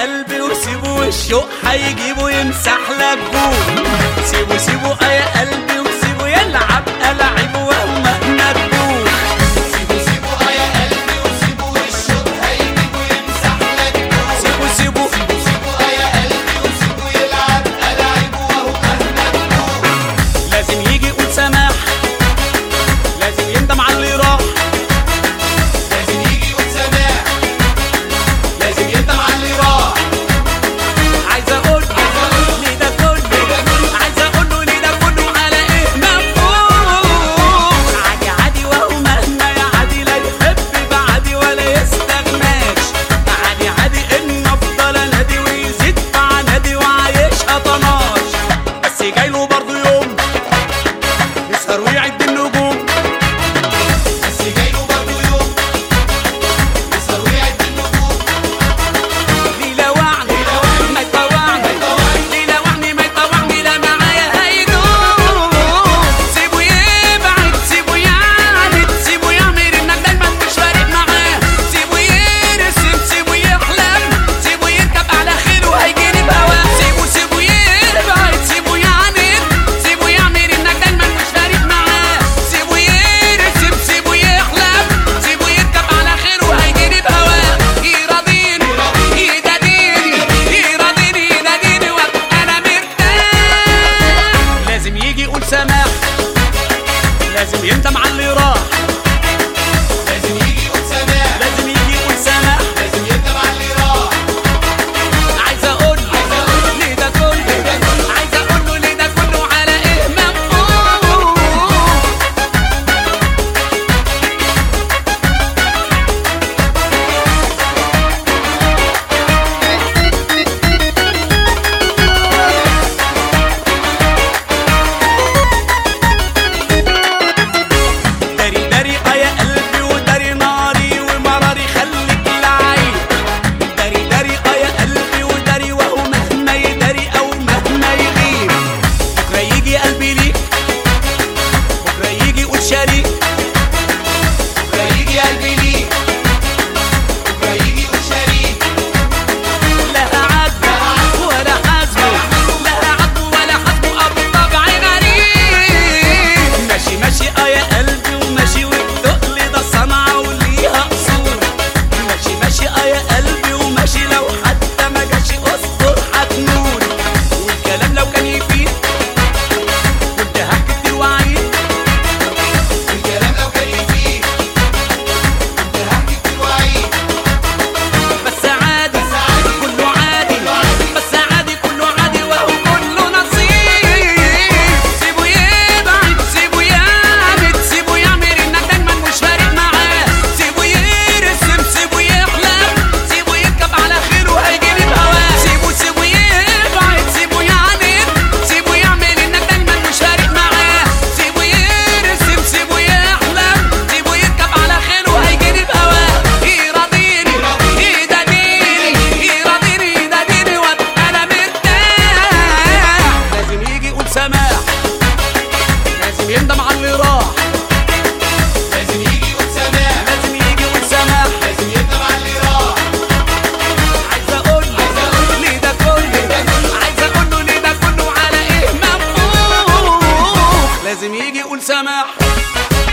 قلبي وسيبه والشوق هيجيبه يمسح لك جول سيبه سيبه يا قلبي وسيبه يلعب ألعب وهو مهما تدور سيبوا سيبوا اه يا قلبي وسيبوا والشوق هيجيبوا يمسح لك جوه سيبه سيبه سيبوا سيبوا اه يا قلبي وسيبوا يلعب ألاعب وهو مهما تدور لازم يجي يقول سماح لازم يندم على اللي راح لازم يجي يقول سماح لازم يندم على اللي راح عايز اقول ليه ده كله عايز اقول له ليه ده كله على ايه مفهوم عادي عادي وهو مهما يا عادي لا يحب بعدي ولا يستغناش عادي عادي ان افضل انادي ويزيد في عنادي وعايشها طناش بس جاي له برضه يوم يسهر ويعد النجوم بس جاي له برضه يوم يسهر ويعد النجوم ليلة وعني ما يطوعني ليلة وعني ما يطوعني لا معايا هيدوم سيبه يبعد سيبه يعند سيبه يعمل انك دايما مش فارق معاه سيبه يرسم سيبه يحلم سيبه يركب على خيله هيجيني بهواه سيبه سيبه يبعد سيبه يعند سيبه يعمل انك دايما مش فارق معاه سيبه يرسم سيبه يحلم سيبه يركب على خيره هيجيني بهواه يراضيني يداديني يراضيني يناديني وابقى انا مرتاح لازم يجي يقول سماح لازم يندم على اللي راح لازم يجي يقول سماح لازم يجي يقول سماح لازم يندم على اللي راح عايز اقول له ليه ده كله عايز اقول له ليه ده كله على ايه مفهوم داري داري اه يا قلبي وداري ناري ومراري خليك لعيب داري داري اه يا قلبي وداري وهو مهما يداري او مهما يغيب بكره يجي قلبي ليك بكره يجي يقول شريك بكرة يجي قلبي ليك بكرة يجي يقول شريك لا عدو ولا حاسبه لا عدو ولا حاسبه ابو طبع غريب ماشي ماشي اه يا قلبي وماشي وبتقلي ده صنعه وليها اصول ماشي ماشي اه يا قلبي وماشي لو حتى ما جاش اصبر هتنول والكلام لو كان يفيد كنت هكتب الوعيد الكلام لو كان يفيد كنت هحكي في الوعيد بس عادي كله عادي بس عادي كله عادي وهو كله نصيب سيبه يبعد سيبه يعمد سيبه يعمل انك دايما مش فارق معاه سيبه يرسم سيبه يحلم سيبه يركب على خيره هيجيني بهواه سيبه سيبه يبعد سيبه يعند سيبه يعمل انك دايما مش فارق معاه سيبه يرسم سيبه يحلم سيبه يركب على خيره هيجيني بهواه يراضيني يداديني يراضيني يداديني وابقى انا مرتاح لازم يجي يقول سماح لازم يندم على اللي راح لازم يجي يقول سماح لازم يجي يقول سماح لازم يندم على اللي راح عايز اقول له ليه ده كله عايز اقول له ليه ده كله على ايه مفهوم لازم يجي يقول سماح